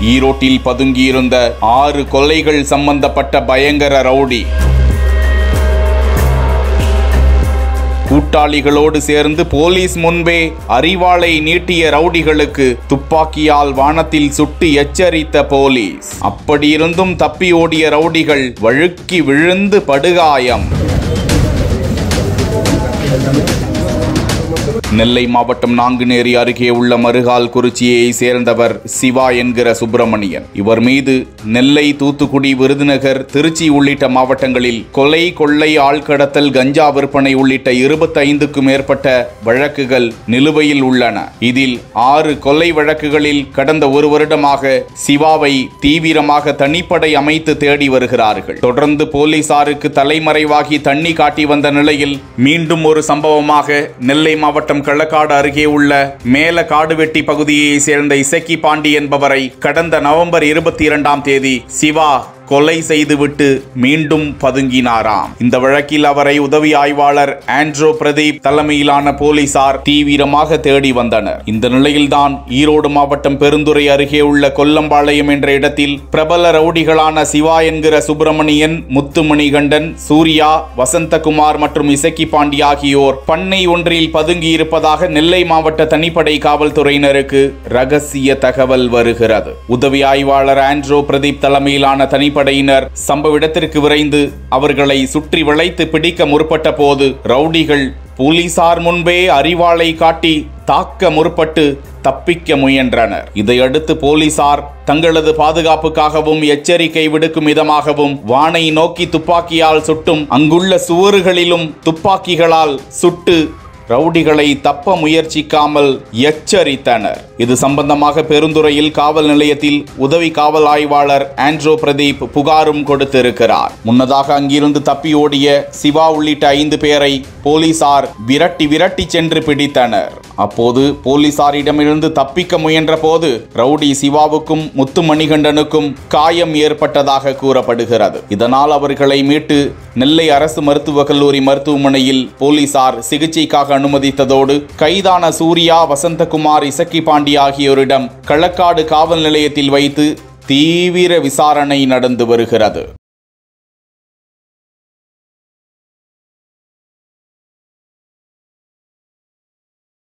ஈரோட்டில் பதுங்கியிருந்த ஆறு கொலைகள் சம்பந்தப்பட்ட பயங்கர ரவுடி கூட்டாளிகளோடு சேர்ந்து போலீஸ் முன்பே அறிவாளை நீட்டிய ரவுடிகளுக்கு துப்பாக்கியால் வானத்தில் சுட்டு எச்சரித்த போலீஸ் அப்படியிருந்தும் தப்பி ஓடிய ரவுடிகள் வழுக்கி விழுந்து படுகாயம் நெல்லை மாவட்டம் நாங்குநேரி அருகே உள்ள மருகால் குறிச்சியை சேர்ந்தவர் சிவா என்கிற சுப்பிரமணியன் இவர் மீது நெல்லை தூத்துக்குடி விருதுநகர் திருச்சி உள்ளிட்ட மாவட்டங்களில் கொலை கொள்ளை ஆள்கடத்தல் கஞ்சா விற்பனை உள்ளிட்ட இருபத்தைந்துக்கும் மேற்பட்ட வழக்குகள் நிலுவையில் உள்ளன இதில் ஆறு கொலை வழக்குகளில் கடந்த ஒரு வருடமாக சிவாவை தீவிரமாக தனிப்படை அமைத்து தேடி வருகிறார்கள் தொடர்ந்து போலீசாருக்கு தலைமறைவாகி தண்ணி காட்டி வந்த நிலையில் மீண்டும் ஒரு சம்பவமாக நெல்லை மாவட்டம் கள்ளக்காடு அருகே உள்ள மேல காடுவெட்டி பகுதியை சேர்ந்த இசக்கி பாண்டி என்பவரை கடந்த நவம்பர் இருபத்தி இரண்டாம் தேதி சிவா கொலை செய்துவிட்டு மீண்டும் பதுங்கினாராம் இந்த வழக்கில் அவரை உதவி ஆய்வாளர் ஆண்ட்ரோ பிரதீப் தலைமையிலான போலீசார் தீவிரமாக தேடி வந்தனர் இந்த நிலையில்தான் ஈரோடு மாவட்டம் பெருந்துறை அருகே உள்ள கொல்லம்பாளையம் என்ற இடத்தில் பிரபல ரவுடிகளான சிவா என்கிற சுப்பிரமணியன் முத்துமணிகண்டன் சூர்யா வசந்தகுமார் மற்றும் இசக்கி பாண்டி ஆகியோர் பண்ணை ஒன்றில் பதுங்கி இருப்பதாக நெல்லை மாவட்ட தனிப்படை காவல்துறையினருக்கு ரகசிய தகவல் வருகிறது உதவி ஆய்வாளர் ஆண்ட்ரோ பிரதீப் தலைமையிலான தனிப்படையினர் சம்பவ இடத்திற்கு விரைந்து அவர்களை சுற்றி வளைத்து பிடிக்க முற்பட்ட போது ரவுடிகள் போலீசார் முன்பே அறிவாளை காட்டி தாக்க முற்பட்டு தப்பிக்க முயன்றனர் இதையடுத்து போலீசார் தங்களது பாதுகாப்புக்காகவும் எச்சரிக்கை விடுக்கும் விதமாகவும் வானை நோக்கி துப்பாக்கியால் சுட்டும் அங்குள்ள சுவறுகளிலும் துப்பாக்கிகளால் சுட்டு ரவுடிகளை தப்ப முயற்சிக்காமல் எச்சரித்தனர் இது சம்பந்தமாக பெருந்துறையில் காவல் நிலையத்தில் உதவி காவல் ஆய்வாளர் ஆண்ட்ரோ பிரதீப் புகாரும் கொடுத்திருக்கிறார் முன்னதாக அங்கிருந்து தப்பி ஓடிய சிவா உள்ளிட்ட ஐந்து பேரை போலீசார் விரட்டி விரட்டி சென்று பிடித்தனர் அப்போது போலீசாரிடமிருந்து தப்பிக்க முயன்ற போது ரவுடி சிவாவுக்கும் முத்துமணிகண்டனுக்கும் காயம் ஏற்பட்டதாக கூறப்படுகிறது இதனால் அவர்களை மீட்டு நெல்லை அரசு மருத்துவக் கல்லூரி மருத்துவமனையில் போலீசார் சிகிச்சைக்காக அனுமதித்ததோடு கைதான சூர்யா வசந்தகுமார் இசக்கி பாண்டி ஆகியோரிடம் களக்காடு காவல் நிலையத்தில் வைத்து தீவிர விசாரணை நடந்து வருகிறது